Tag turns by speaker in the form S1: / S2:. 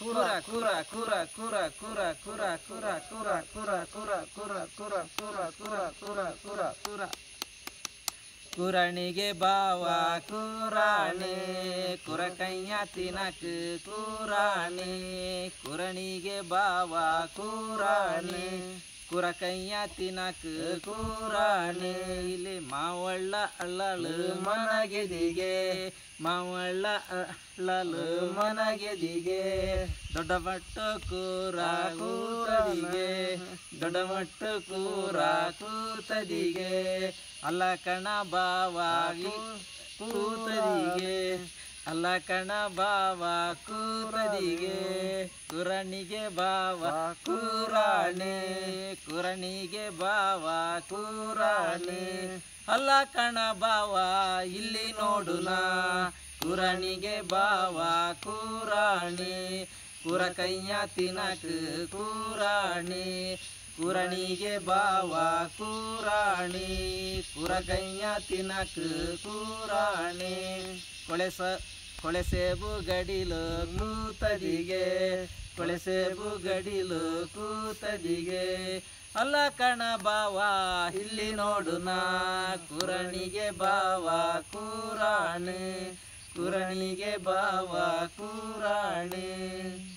S1: ಕೂರ ಕೂರ ಕೂರ ಕೂರ ಕೂರ ಕೂರ ಕೂರ ಕೂರ ಕೂರ ಕೂರ ಕೂರ ಕೂರ ಕೂರ ಕೂರ ಕೂರ ಕೂರ ಕೂರ ಕುರಣಿಗೆ ಬಾವ ಕುರಾಣಿ ಕುರ ಕೈಯ ತಿನಕ್ ಕುರಾಣಿ ಕುರಣಿಗೆ ಬಾವ ಕುರಾಣಿ ಕುರ ಕೈಯ ತಿನಕ್ ಕುರಾಣಿ ಇಲ್ಲಿ ಮಾವಳ್ಳ ಅಳ್ಳಳು ಮನಗೆದಿಗೆ ಮಾವಳ್ಳ ಅಳ್ಳಲು ಮನಗೆದಿಗೆ ದೊಡ್ಡ ಮಟ್ಟು ಕೂರ ಕೂರದಿಗೆ ದೊಡ್ಡ ಮಟ್ಟು ಕೂರ ಕೂತದಿಗೆ ಅಲ್ಲ ಕಣ ಬಾವಾಗಿ ಕೂತದಿಗೆ ಅಲ್ಲ ಕಣ ಬಾವ ಕೂರದಿಗೆ ಕುರಣಿಗೆ ಬಾವ ಕೂರಾಣಿ ಕುರಣಿಗೆ ಬಾವ ಕೂರಾಣಿ ಅಲ್ಲ ಕಣ ಬಾವ ಇಲ್ಲಿ ನೋಡುನ ಕುರಣಿಗೆ ಬಾವ ಕೂರಾಣಿ ಕುರ ಕೈಯ ತಿನಕ್ ಕೂರಾಣಿ ಕುರಣಿಗೆ ಬಾವ ಕೂರಾಣಿ ಕುರ ಕೈಯ ತಿನಕ್ ಕೂರಾಣಿ ಕೊಳೆಸ ಕೊಳೆಸೇಬು ಗಡಿಲು ಕೂತದಿಗೆ ಕೊಳೆಸೇಬು ಗಡಿಲು ಕೂತದಿಗೆ ಅಲ್ಲ ಕಣ ಬಾವ ಇಲ್ಲಿ ನೋಡುನ ಕುರಣಿಗೆ ಬಾವ ಕೂರಾಣಿ ಕುರಣಿಗೆ ಬಾವ ಕೂರಾಣಿ